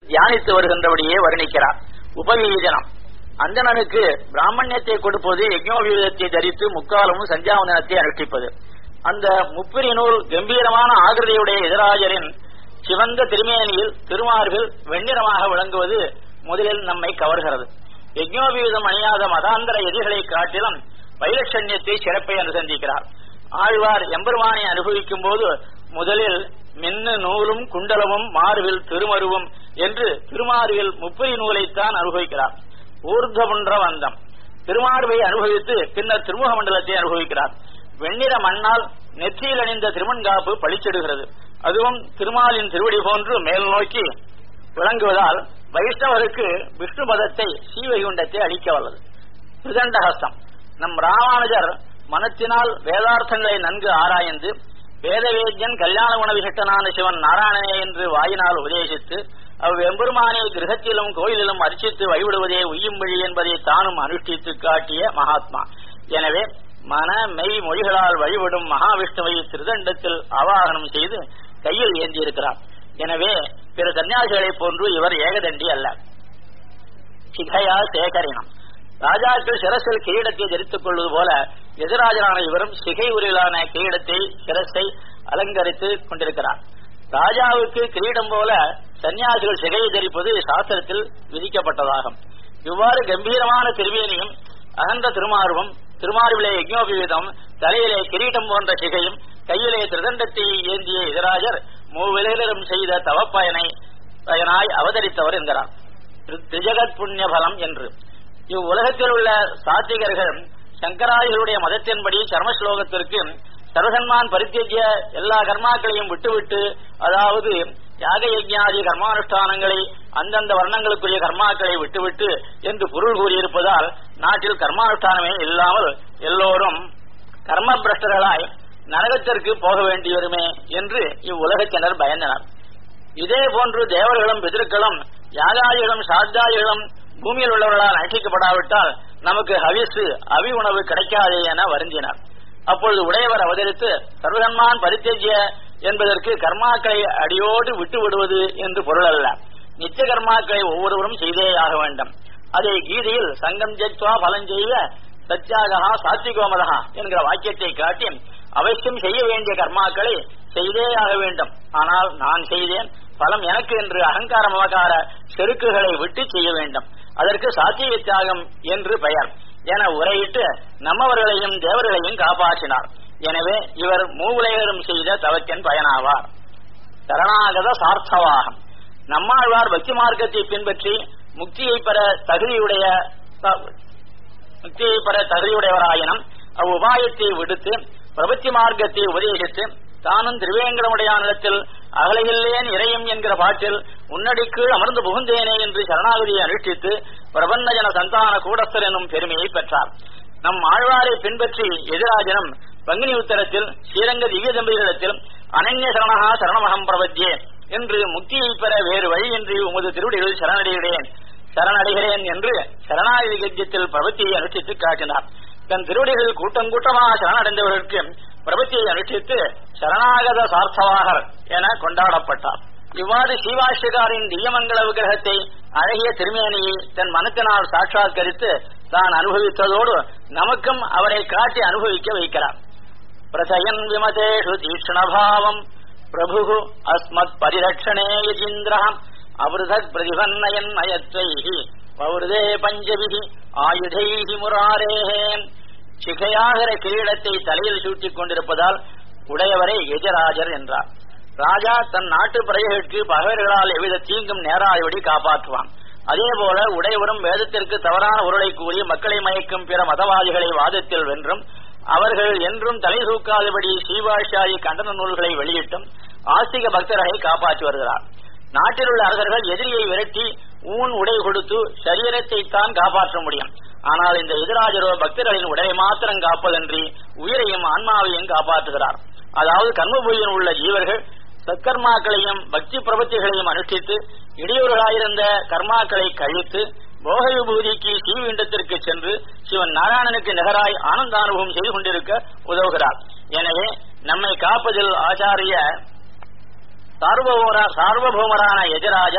தியானித்து வருகின்றபடியே வர்ணிக்கிறார் உபவீதனம் அந்தணனுக்கு பிராமணியத்தை கொடுப்பது யஜ்னோபீதத்தை தரித்து முக்காலமும் சஞ்சாவந்தனத்தை அனுஷ்டிப்பது அந்த முப்பிரி நூல் கம்பீரமான ஆகிருதியுடைய எதிராஜரின் சிவந்த திருமேனியில் திருமார்பில் வெண்ணிறமாக விளங்குவது முதலில் நம்மை கவர்கிறது யஜ்னோபீதம் அணியாத மதாந்தர எதிர்களை காட்டிலும் வைலட்சண்யத்தை சிறப்பை அனுசந்திக்கிறார் ஆழ்வார் எம்பெருமானை அனுபவிக்கும் போது முதலில் மின்னு நூலும் குண்டலமும் மார்பில் திருமருவும் என்று திருமார்பில் முப்பரி நூலைத்தான் அனுபவிக்கிறார் ஊர்தபுன்ற வந்தம் திருமார்பை அனுபவித்து பின்னர் திருமுக மண்டலத்தை அனுபவிக்கிறார் வெண்ணிற மண்ணால் நெற்றியில் அணிந்த திருமண்காப்பு பளிச்சிடுகிறது அதுவும் திருமாலின் திருவடி போன்று மேல் நோக்கி விளங்குவதால் வைஷ்ணவருக்கு விஷ்ணு பதத்தை ஸ்ரீவைகுண்டத்தை அளிக்க வல்லது திருதண்டஹஸ்தம் நம் ராமானுஜர் மனத்தினால் வேதார்த்தங்களை நன்கு ஆராய்ந்து வேதவேத்யன் கல்யாண குணவிசிஷ்டனான சிவன் நாராயணனே என்று வாயினால் உபதேசித்து அவ் எம்பெருமானை கிரகத்திலும் கோயிலிலும் அர்ச்சித்து வழிவிடுவதே உய்யும் வழி என்பதை தானும் அனுஷ்டித்து காட்டிய மகாத்மா எனவே மன மெய் மொழிகளால் வழிபடும் மகாவிஷ்ணுவை திருதண்டத்தில் ஆவாகனம் செய்து கையில் ஏந்தியிருக்கிறார் எனவே பிற சன்னியாசிகளைப் போன்று இவர் ஏகதண்டி அல்ல சிகையா சேகரினம் ராஜாக்கள் சிரசில் கிரீடத்தை தரித்துக் கொள்வது போல எதிராஜரான இவரும் சிகை உரையிலான கிரீடத்தை சிரஸை அலங்கரித்து கொண்டிருக்கிறார் ராஜாவுக்கு கிரீடம் போல சன்னியாசிகள் சிகையை தரிப்பது சாஸ்திரத்தில் விதிக்கப்பட்டதாகும் இவ்வாறு கம்பீரமான திருவேணியும் அகன்ற திருமார்பும் திருமார்பிலே யஜ்னோபீதம் தலையிலே கிரீடம் போன்ற சிகையும் கையிலே திருதண்டத்தை ஏந்திய எதிராஜர் மூவிலும் செய்த தவப்பயனை பயனாய் அவதரித்தவர் என்கிறார் திரிஜகத் புண்ணிய பலம் என்று இவ்வுலகத்தில் உள்ள சாத்திகர்கள் சங்கராதிகளுடைய மதத்தின்படி சர்ம ஸ்லோகத்திற்கு சர்வசன்மான் பரித்தியஜ்ய எல்லா கர்மாக்களையும் விட்டுவிட்டு அதாவது யாக யஜ்ஞாதி கர்மானுஷ்டானங்களை அந்தந்த வர்ணங்களுக்குரிய கர்மாக்களை விட்டுவிட்டு என்று பொருள் கூறியிருப்பதால் நாட்டில் கர்மானுஷ்டானமே இல்லாமல் எல்லோரும் கர்ம பிரஷ்டர்களாய் நரகத்திற்கு போக வேண்டி வருமே என்று இவ்வுலகத்தினர் பயந்தனர் இதே போன்று தேவர்களும் பிதர்களும் யாகாதிகளும் சாத்தாதிகளும் பூமியில் உள்ளவர்களால் அழைக்கப்படாவிட்டால் நமக்கு ஹவிசு அவி உணவு கிடைக்காதே என வருந்தினர் அப்பொழுது உடையவர் அவதரித்து சர்வகன்மான் பரித்தேஜ்ய என்பதற்கு கர்மாக்களை அடியோடு விட்டு விடுவது என்று பொருள் அல்ல நித்திய கர்மாக்களை ஒவ்வொருவரும் செய்தேயாக வேண்டும் அதை கீதையில் சங்கம் ஜெக்வா பலம் செய்த சத்தியாகா சாத்விகோமதா என்கிற வாக்கியத்தை காட்டி அவசியம் செய்ய வேண்டிய கர்மாக்களை செய்தேயாக வேண்டும் ஆனால் நான் செய்தேன் பலம் எனக்கு என்று அகங்கார மமகார செருக்குகளை விட்டு செய்ய வேண்டும் அதற்கு சாத்திய தியாகம் என்று பெயர் என உரையிட்டு நம்மவர்களையும் தேவர்களையும் காப்பாற்றினார் எனவே இவர் மூவுலையரும் செய்த தவத்தின் பயனாவார் சரணாகத சார்த்தவாகம் நம்மாழ்வார் பக்தி மார்க்கத்தை பின்பற்றி முக்தியை பெற தகுதியுடைய முக்தியை பெற தகுதியுடையவராயினும் அவ்வுபாயத்தை விடுத்து பிரபத்தி மார்க்கத்தை உபதேசித்து தானும் திருவேங்கடமுடையானிடத்தில் அகலையில்லேன் இறையும் என்கிற பாட்டில் உன்னடிக்கு அமர்ந்து புகுந்தேனே என்று சரணாகதியை அனுஷ்டித்து பிரபன்னஜன சந்தான கூடஸ்தர் எனும் பெருமையை பெற்றார் நம் ஆழ்வாரை பின்பற்றி எதிராஜனம் பங்கினி உத்தரத்தில் ஸ்ரீரங்க திவ்ய தம்பதிகளிடத்தில் அனன்ய சரணகா சரணமகம் பிரபத்தியே என்று முக்தியை பெற வேறு வழியின்றி உமது திருவடிகளில் சரணடைகிறேன் சரணடைகிறேன் என்று சரணாகதி கத்தியத்தில் பிரபத்தியை அனுஷ்டித்து காட்டினார் தன் திருவடிகளில் கூட்டம் கூட்டமாக சரணடைந்தவர்களுக்கு பிரபத்தியை அனுஷ்டித்து சரணாகத சார்த்தவாகர் என கொண்டாடப்பட்டார் இவ்வாறு ஸ்ரீவாஷ்டிகாரின் திவ்யமங்கல விக்கிரகத்தை அழகிய திருமேனியை தன் மனத்தினால் சாட்சாத்கரித்து தான் அனுபவித்ததோடு நமக்கும் அவரை காட்டி அனுபவிக்க வைக்கிறார் பிரசயன் விமதேஷு தீக்ஷ்ணபாவம் பிரபு அஸ்மத் பரிரட்சணே யஜீந்திரம் அவிருதத் பிரதிபன்னயன் நயத்வைஹி பௌர்தே பஞ்சபிகி ஆயுதைஹி முராரேஹே சிகையாகிற கிரீடத்தை தலையில் சூட்டிக் கொண்டிருப்பதால் உடையவரை எஜராஜர் என்றார் ராஜா தன் நாட்டு பிரஜைகளுக்கு பகைவர்களால் எவ்வித தீங்கும் நேராதபடி காப்பாற்றுவான் அதேபோல உடையவரும் வேதத்திற்கு தவறான உருளை கூறி மக்களை மயக்கும் பிற மதவாதிகளை வாதத்தில் வென்றும் அவர்கள் என்றும் தலை தூக்காதபடி சீவாஷாயி கண்டன நூல்களை வெளியிட்டும் ஆஸ்திக பக்தர்களை காப்பாற்றி வருகிறார் நாட்டில் உள்ள அரசர்கள் எதிரியை விரட்டி ஊன் உடை கொடுத்து சரீரத்தை தான் காப்பாற்ற முடியும் ஆனால் இந்த எதிராஜரோ பக்தர்களின் உடலை மாத்திரம் காப்பதன்றி உயிரையும் ஆன்மாவையும் காப்பாற்றுகிறார் அதாவது கர்மபூஜையில் உள்ள ஜீவர்கள் சத்கர்மாக்களையும் பக்தி பிரபத்திகளையும் அனுஷ்டித்து இடையூறுகளாயிருந்த கர்மாக்களை கழித்து போக விபூதிக்கு ஸ்ரீவிண்டத்திற்கு சென்று சிவன் நாராயணனுக்கு நிகராய் ஆனந்தானுபவம் செய்து கொண்டிருக்க உதவுகிறார் எனவே நம்மை காப்பதில் ஆச்சாரிய சார்வபௌமரா சார்வபௌமரான எஜராஜர்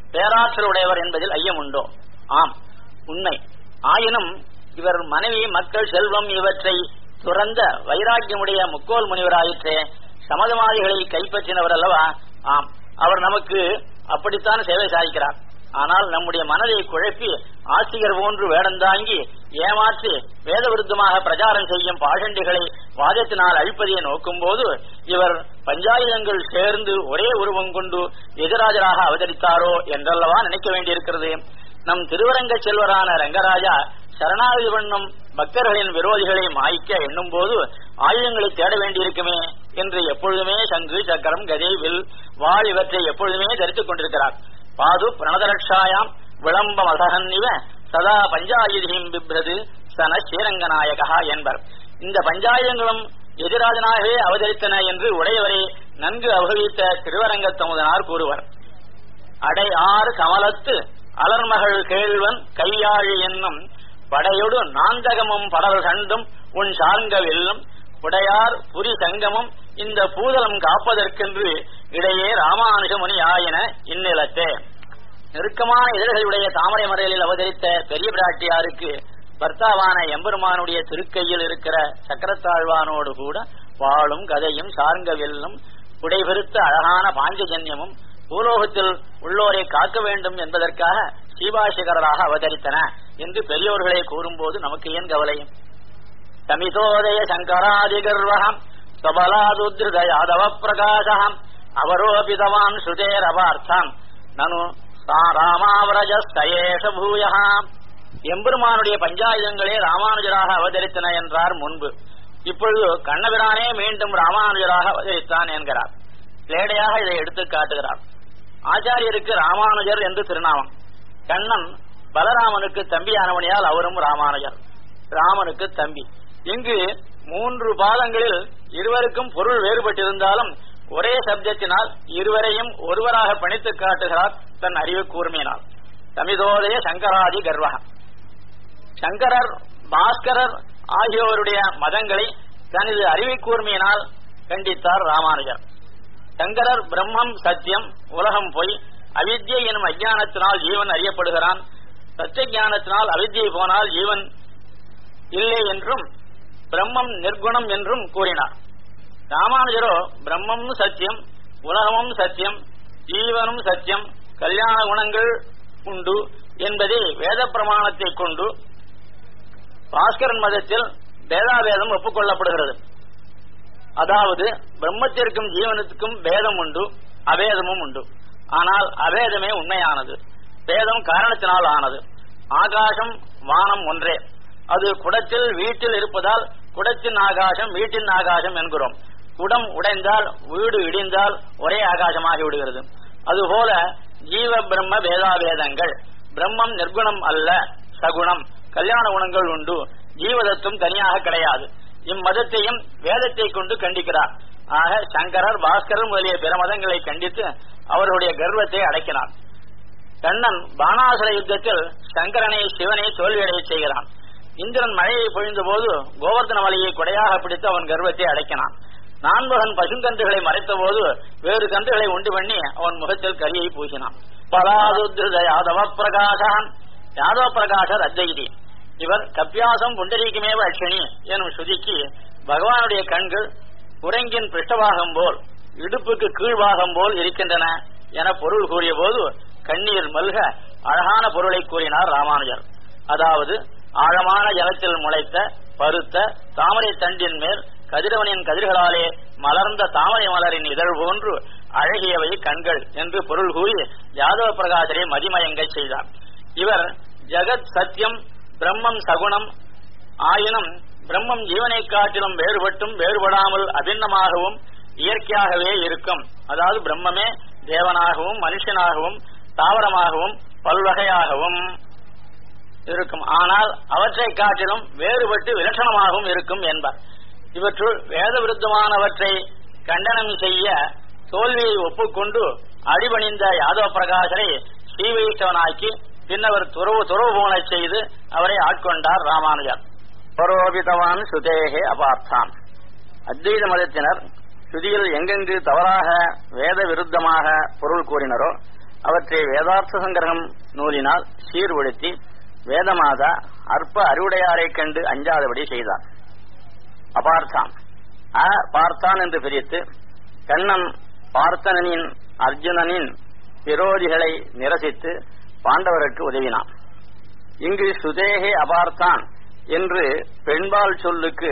பேராற்றல் உடையவர் என்பதில் ஐயம் உண்டோ ஆம் உண்மை ஆயினும் இவர் மனைவி மக்கள் செல்வம் இவற்றை துறந்த வைராக்கியமுடைய முக்கோல் முனிவராயிற்றே சமதமாதிகளை கைப்பற்றினவர் அல்லவா ஆம் அவர் நமக்கு அப்படித்தான் சேவை சாதிக்கிறார் ஆனால் நம்முடைய மனதை குழப்பி ஆசிரியர் போன்று வேடந்தாங்கி ஏமாற்றி வேத விருத்தமாக பிரச்சாரம் செய்யும் பாஷண்டிகளை வாதத்தினால் அழிப்பதை நோக்கும் போது இவர் பஞ்சாயுதங்கள் சேர்ந்து ஒரே உருவம் கொண்டு எதிராஜராக அவதரித்தாரோ என்றல்லவா நினைக்க வேண்டியிருக்கிறது நம் திருவரங்க செல்வரான ரங்கராஜா சரணாகதி பண்ணும் பக்தர்களின் விரோதிகளை மாய்க்க எண்ணும் போது ஆயுதங்களை தேட வேண்டியிருக்குமே என்று எப்பொழுதுமே சங்கு சக்கரம் கதை வில் வாழ் இவற்றை எப்பொழுதுமே தரித்துக் கொண்டிருக்கிறார் பாது பிரணதரட்சாயாம் விளம்பம் அசகன்னிவ சதா பஞ்சாயுதியும் பிப்ரது சன ஸ்ரீரங்கநாயகா என்பர் இந்த பஞ்சாயுதங்களும் எதிராஜனாகவே அவதரித்தன என்று உடையவரை நன்கு அவகவித்த திருவரங்கத்தமுதனார் கூறுவர் அடை ஆறு கமலத்து அலர்மகள் கேள்வன் கையாழி என்னும் படையொடு நாந்தகமும் படல் கண்டும் உன் சார்ங்கவில்லும் உடையார் புரி சங்கமும் இந்த பூதலம் காப்பதற்கென்று இடையே ராமானுஜமுனி ஆயின இந்நிலத்தே நெருக்கமான இதழ்களுடைய தாமரை மறைகளில் அவதரித்த பெரிய பிராட்டியாருக்கு பர்த்தாவான எம்பெருமானுடைய திருக்கையில் இருக்கிற சக்கரத்தாழ்வானோடு கூட வாழும் கதையும் சார்ங்கவில்லும் புடைபெருத்த அழகான பாஞ்சஜன்யமும் பூலோகத்தில் உள்ளோரை காக்க வேண்டும் என்பதற்காக ஸ்ரீபாஷகராக அவதரித்தன என்று பெரியோர்களை கூறும்போது நமக்கு ஏன் கவலை சமிதோதய சங்கராதிகர்வகம் சபலாதுத்ருத யாதவ பிரகாசகம் அவரோபிதவான் ஸ்ருதேரவார்த்தம் நனு ராமாவரஜஸ்தயேஷ பூயகாம் எம்பெருமானுடைய பஞ்சாயுதங்களே ராமானுஜராக அவதரித்தன என்றார் முன்பு இப்பொழுது கண்ணபிரானே மீண்டும் ராமானுஜராக அவதரித்தான் என்கிறார் லேடையாக இதை எடுத்து காட்டுகிறார் ஆச்சாரியருக்கு ராமானுஜர் என்று திருநாமம் கண்ணன் பலராமனுக்கு தம்பியானவனியால் அவரும் ராமானுஜர் ராமனுக்கு தம்பி இங்கு மூன்று பாதங்களில் இருவருக்கும் பொருள் வேறுபட்டிருந்தாலும் ஒரே சப்தத்தினால் இருவரையும் ஒருவராக பணித்து காட்டுகிறார் தன் அறிவு கூர்மையினால் தமிதோதய சங்கராதி கர்வகம் சங்கரர் பாஸ்கரர் ஆகியோருடைய மதங்களை தனது அறிவை கூர்மையினால் கண்டித்தார் ராமானுஜர் சங்கரர் பிரம்மம் சத்தியம் உலகம் பொய் அவித்யை எனும் அஜானத்தினால் ஜீவன் அறியப்படுகிறான் சத்திய ஞானத்தினால் அவித்யை போனால் ஜீவன் இல்லை என்றும் பிரம்மம் நிர்குணம் என்றும் கூறினார் ராமானுஜரோ பிரம்மம் சத்தியம் உலகமும் சத்தியம் ஜீவனும் சத்தியம் கல்யாண குணங்கள் உண்டு என்பதை வேத பிரமாணத்தை கொண்டு பாஸ்கரன் மதத்தில் வேதாவேதம் ஒப்புக்கொள்ளப்படுகிறது அதாவது பிரம்மத்திற்கும் ஜீவனத்துக்கும் பேதம் உண்டு அபேதமும் உண்டு ஆனால் அபேதமே உண்மையானது பேதம் காரணத்தினால் ஆனது ஆகாசம் வானம் ஒன்றே அது குடத்தில் வீட்டில் இருப்பதால் குடத்தின் ஆகாசம் வீட்டின் ஆகாசம் என்கிறோம் குடம் உடைந்தால் வீடு இடிந்தால் ஒரே ஆகாசமாகி விடுகிறது அதுபோல ஜீவ பிரம்ம பேதாபேதங்கள் பிரம்மம் நிர்குணம் அல்ல சகுணம் கல்யாண குணங்கள் உண்டு ஜீவதத்துவம் தனியாக கிடையாது இம்மதத்தையும் வேதத்தை கொண்டு கண்டிக்கிறார் ஆக சங்கரர் பாஸ்கரர் முதலிய பிற மதங்களை கண்டித்து அவர்களுடைய கர்வத்தை அடக்கினார் கண்ணன் பானாசுர யுத்தத்தில் சங்கரனை சிவனை தோல்வியடைய செய்கிறான் இந்திரன் மழையை பொழிந்த போது கோவர்தன மலையை கொடையாக பிடித்து அவன் கர்வத்தை அடக்கினான் நான்மகன் பசுங்கன்றுகளை மறைத்த போது வேறு கன்றுகளை உண்டு பண்ணி அவன் முகத்தில் கரியை பூசினான் பலாதுத்ருத யாதவ பிரகாசன் யாதவ பிரகாசர் அத்வைதி இவர் கப்பியாசம் புண்டரீகமேவ அட்சணி எனும் ஸ்ருதிக்கு பகவானுடைய கண்கள் குரங்கின் பிருஷ்டபாகம் போல் இடுப்புக்கு கீழ்பாகம் போல் இருக்கின்றன என பொருள் கூறிய போது கண்ணீர் மல்க அழகான பொருளை கூறினார் ராமானுஜர் அதாவது ஆழமான ஜலத்தில் முளைத்த பருத்த தாமரை தண்டின் மேல் கதிரவனின் கதிர்களாலே மலர்ந்த தாமரை மலரின் இதழ் போன்று அழகியவை கண்கள் என்று பொருள் கூறி யாதவ பிரகாசரை மதிமயங்க செய்தார் இவர் ஜெகத் சத்தியம் பிரம்மம் சகுணம் ஆயினும் பிரம்மம் ஜீவனை காட்டிலும் வேறுபட்டும் வேறுபடாமல் அபிண்ணமாகவும் இயற்கையாகவே இருக்கும் அதாவது பிரம்மமே தேவனாகவும் மனுஷனாகவும் தாவரமாகவும் பல்வகையாகவும் இருக்கும் ஆனால் அவற்றை காட்டிலும் வேறுபட்டு விலட்சணமாகவும் இருக்கும் என்பார் இவற்றுள் வேத விருத்தமானவற்றை கண்டனம் செய்ய தோல்வியை ஒப்புக்கொண்டு அடிபணிந்த யாதவ பிரகாசரை ஸ்ரீவைஷ்ணவனாக்கி பின்னவர் துறவு துறவு போனச் செய்து அவரை ஆட்கொண்டார் ராமானுஜர் பரோபிதவான் சுதேகே அபார்த்தான் அத்வைத மதத்தினர் சுதியில் எங்கெங்கு தவறாக வேத விருத்தமாக பொருள் கூறினரோ அவற்றை வேதார்த்த சங்கிரகம் நூலினால் சீர்படுத்தி வேதமாதா அற்ப அறுவடையாரைக் கண்டு அஞ்சாதபடி செய்தார் அபார்த்தான் அ பார்த்தான் என்று பிரித்து கண்ணன் பார்த்தனின் அர்ஜுனனின் விரோதிகளை நிரசித்து பாண்டவருக்கு உதவினான் இங்கு சுதேகே அபார்த்தான் என்று பெண்பால் சொல்லுக்கு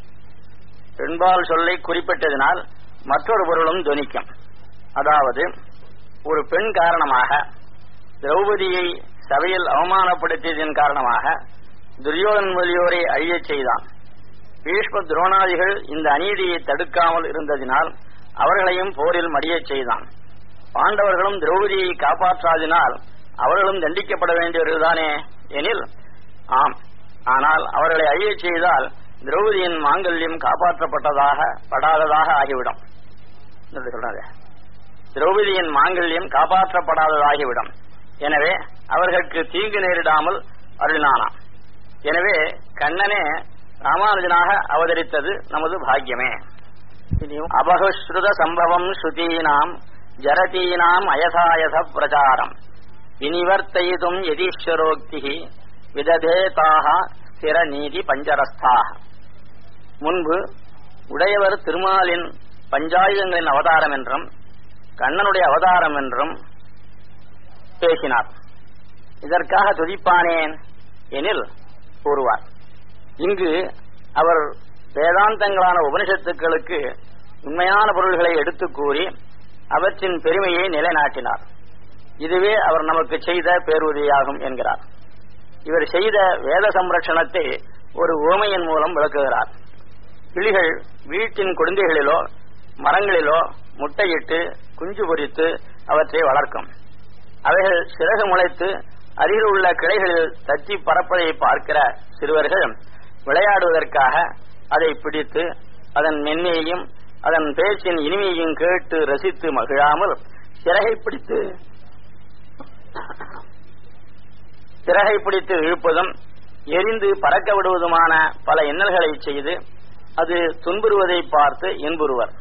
பெண்பால் சொல்லை குறிப்பிட்டதினால் மற்றொரு பொருளும் துணிக்கும் அதாவது ஒரு பெண் காரணமாக திரௌபதியை சபையில் அவமானப்படுத்தியதன் காரணமாக துரியோதன் முதலியோரை அழியச் செய்தான் பீஷ்ம துரோணாதிகள் இந்த அநீதியை தடுக்காமல் இருந்ததினால் அவர்களையும் போரில் மடியச் செய்தான் பாண்டவர்களும் திரௌபதியை காப்பாற்றாதினால் அவர்களும் தண்டிக்கப்பட வேண்டியவர்கள்தானே எனில் ஆம் ஆனால் அவர்களை அழியச் செய்தால் திரௌபதியின் மாங்கல்யம் காப்பாற்றப்பட்டதாக படாததாக ஆகிவிடும் என்று சொல்றாங்க திரௌபதியின் மாங்கல்யம் காப்பாற்றப்படாததாகிவிடும் எனவே அவர்களுக்கு தீங்கு நேரிடாமல் அருளினானாம் எனவே கண்ணனே ராமானுஜனாக அவதரித்தது நமது பாக்கியமே அபகுஸ்ருத சம்பவம் ஸ்ருதீனாம் ஜரதீனாம் அயசாயச பிரச்சாரம் வினிவர்த்தயிதும் யதீஸ்வரோக்தி விததேதாக ஸ்திர நீதி பஞ்சரஸ்தாக முன்பு உடையவர் திருமாலின் பஞ்சாயுதங்களின் அவதாரம் என்றும் கண்ணனுடைய அவதாரம் என்றும் பேசினார் இதற்காக துதிப்பானேன் எனில் கூறுவார் இங்கு அவர் வேதாந்தங்களான உபனிஷத்துக்களுக்கு உண்மையான பொருள்களை எடுத்துக் கூறி அவற்றின் பெருமையை நிலைநாட்டினார் இதுவே அவர் நமக்கு செய்த பேருதவியாகும் என்கிறார் இவர் செய்த வேத சம்ரட்சணத்தை ஒரு ஓமையின் மூலம் விளக்குகிறார் கிளிகள் வீட்டின் குழந்தைகளிலோ மரங்களிலோ முட்டையிட்டு குஞ்சு பொரித்து அவற்றை வளர்க்கும் அவைகள் சிறகு முளைத்து அருகில் உள்ள கிளைகளில் தத்தி பறப்பதை பார்க்கிற சிறுவர்கள் விளையாடுவதற்காக அதை பிடித்து அதன் மென்மையையும் அதன் பேச்சின் இனிமையையும் கேட்டு ரசித்து மகிழாமல் சிறகை பிடித்து சிறகை பிடித்து இழுப்பதும் எரிந்து பறக்க விடுவதுமான பல இன்னல்களை செய்து அது துன்புறுவதை பார்த்து இன்புறுவர்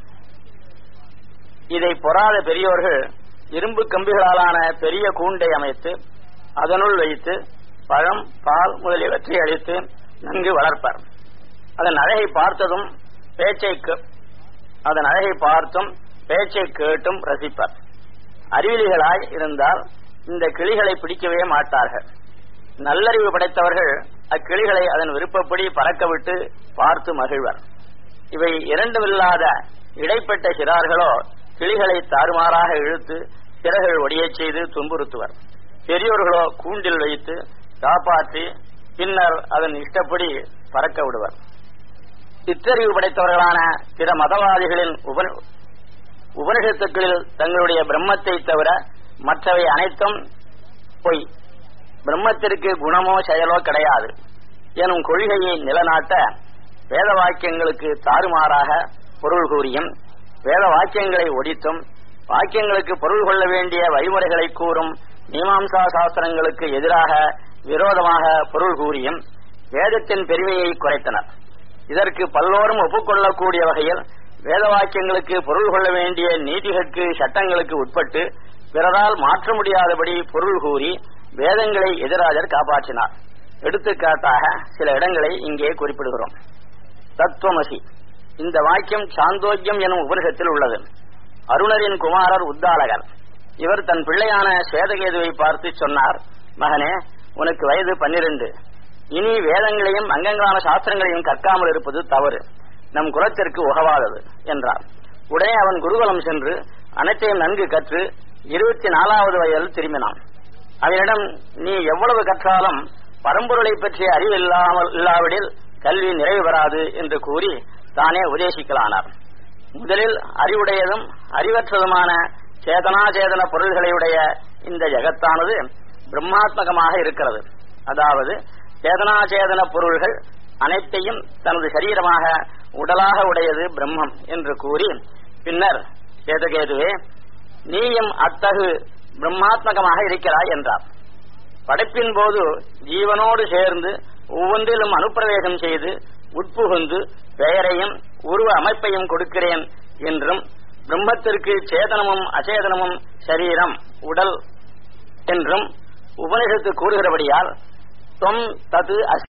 இதை பொறாத பெரியோர்கள் இரும்பு கம்பிகளாலான பெரிய கூண்டை அமைத்து அதனுள் வைத்து பழம் பால் முதலியவற்றை அளித்து நன்கு வளர்ப்பர் அதன் அழகை பார்த்ததும் பேச்சை அதன் அழகை பார்த்தும் பேச்சை கேட்டும் ரசிப்பர் அறிவிலிகளாய் இருந்தால் இந்த கிளிகளை பிடிக்கவே மாட்டார்கள் நல்லறிவு படைத்தவர்கள் அக்கிளிகளை அதன் விருப்பப்படி பறக்க விட்டு பார்த்து மகிழ்வர் இவை இரண்டுமில்லாத இடைப்பட்ட சிறார்களோ கிளிகளை தாறுமாறாக இழுத்து சிறகுகள் ஒடியச் செய்து துன்புறுத்துவர் பெரியோர்களோ கூண்டில் வைத்து காப்பாற்றி பின்னர் அதன் இஷ்டப்படி பறக்க விடுவர் சிற்றறிவு படைத்தவர்களான பிற மதவாதிகளின் உபனிஷத்துக்களில் தங்களுடைய பிரம்மத்தை தவிர மற்றவை அனைத்தும் பொய் பிரம்மத்திற்கு குணமோ செயலோ கிடையாது எனும் கொள்கையை நிலநாட்ட வேத வாக்கியங்களுக்கு தாறுமாறாக பொருள் கூறியும் வேத வாக்கியங்களை ஒடித்தும் வாக்கியங்களுக்கு பொருள் கொள்ள வேண்டிய வழிமுறைகளை கூறும் மீமாம்சா சாஸ்திரங்களுக்கு எதிராக விரோதமாக பொருள் கூறியும் வேதத்தின் பெருமையை குறைத்தனர் இதற்கு பல்லோரும் ஒப்புக்கொள்ளக்கூடிய வகையில் வேத வாக்கியங்களுக்கு பொருள் கொள்ள வேண்டிய நீதிகளுக்கு சட்டங்களுக்கு உட்பட்டு பிறரால் மாற்ற முடியாதபடி பொருள் கூறி வேதங்களை எதிராஜர் காப்பாற்றினார் எடுத்துக்காட்டாக சில இடங்களை இங்கே குறிப்பிடுகிறோம் தத்துவமசி இந்த வாக்கியம் சாந்தோக்கியம் எனும் உபனிஷத்தில் உள்ளது அருணரின் குமாரர் உத்தாலகர் இவர் தன் பிள்ளையான சேதகேதுவை பார்த்து சொன்னார் மகனே உனக்கு வயது பன்னிரண்டு இனி வேதங்களையும் அங்கங்களான சாஸ்திரங்களையும் கற்காமல் இருப்பது தவறு நம் குலத்திற்கு உகவாதது என்றார் உடனே அவன் குருகுலம் சென்று அனைத்தையும் நன்கு கற்று இருபத்தி நாலாவது வயதில் திரும்பினான் அவனிடம் நீ எவ்வளவு கற்றாலும் பரம்பொருளை பற்றிய அறிவு இல்லாமல் இல்லாவிடில் கல்வி நிறைவு பெறாது என்று கூறி தானே உபதேசிக்கலானார் முதலில் அறிவுடையதும் அறிவற்றதுமான சேதனாச்சேதன பொருள்களையுடைய இந்த ஜெகத்தானது பிரம்மாத்மகமாக இருக்கிறது அதாவது சேதனாச்சேதன பொருள்கள் அனைத்தையும் தனது சரீரமாக உடலாக உடையது பிரம்மம் என்று கூறி பின்னர் சேதகேதுவே நீயும் அத்தகு பிரம்மாத்மகமாக இருக்கிறாய் என்றார் படைப்பின் போது ஜீவனோடு சேர்ந்து ஒவ்வொன்றிலும் அனுப்பிரவேசம் செய்து உட்புகுந்து பெயரையும் உருவ அமைப்பையும் கொடுக்கிறேன் என்றும் பிரம்மத்திற்கு சேதனமும் அச்சேதனமும் சரீரம் உடல் என்றும் உபனிஷத்து கூறுகிறபடியால் தொம் தது அஸ்